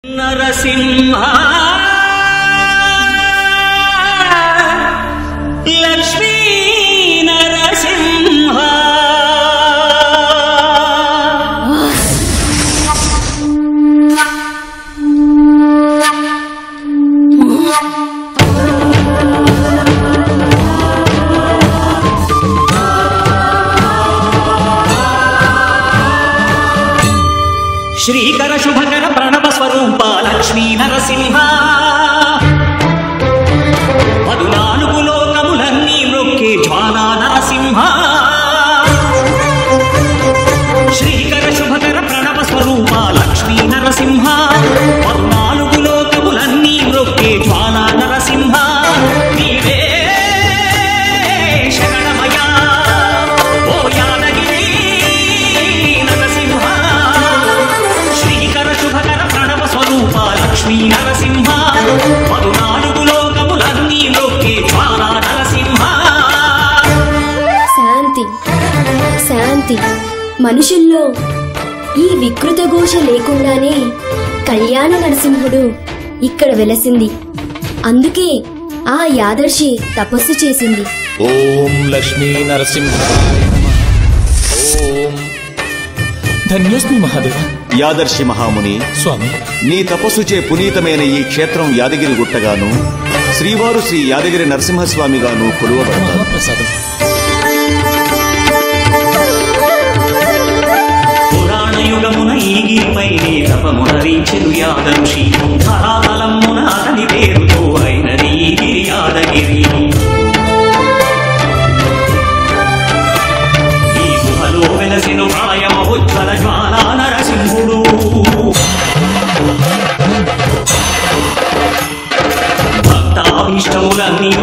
నరసింహ లక్ష్మీ నరసింహ శ్రీకర శుభకర ప్రణవ స్వరూప లక్ష్మీ నరసింహ పదునాలుగు లోకములన్నీ నొక్కే జ్వాలా నరసింహ శ్రీకర శుభకర ప్రణవ స్వరూప లక్ష్మీ నరసింహ పద్నాలుగు లోకములన్నీ నొక్కే జ్వాలా నరసింహ నీవే శరణమయ్యా ఓ యాదగిరి నరసింహ శ్రీకర శుభకర ప్రణవ స్వరూప లక్ష్మీ నరసింహ పదునాలుగు లోకములన్నీ నొక్కే జ్వాలా నరసింహ శాంతి శాంతి మనుషుల్లో ఈ వికృత ఘోష లేకుండానే కళ్యాణ నరసింహుడు ఇక్కడ వెలసింది అందుకే ఆ యాదర్శి తపస్సు చేసింది ఓం లక్ష్మీ నరసింహ ఓం ధన్యోస్మి మహాదేవ యాదర్శి మహాముని స్వామి నీ తపస్సుచే పునీతమైన ఈ క్షేత్రం యాదగిరి గుట్టగాను శ్రీవారు శ్రీ యాదగిరి నరసింహస్వామిగాను కొలువబడతారు మహాప్రసాదం పురాణయుగమున ఈగిరిపై తపమునరించెను యాదరుషి ధరాతలమున అతని పేరుతో అయినది ఈగిరి యాదగిరి ఈ గుహలో వెలసిన ప్రాయమహోజ్వల జ్వాలా నరసింహుడు భక్తాభీష్టములన్నీ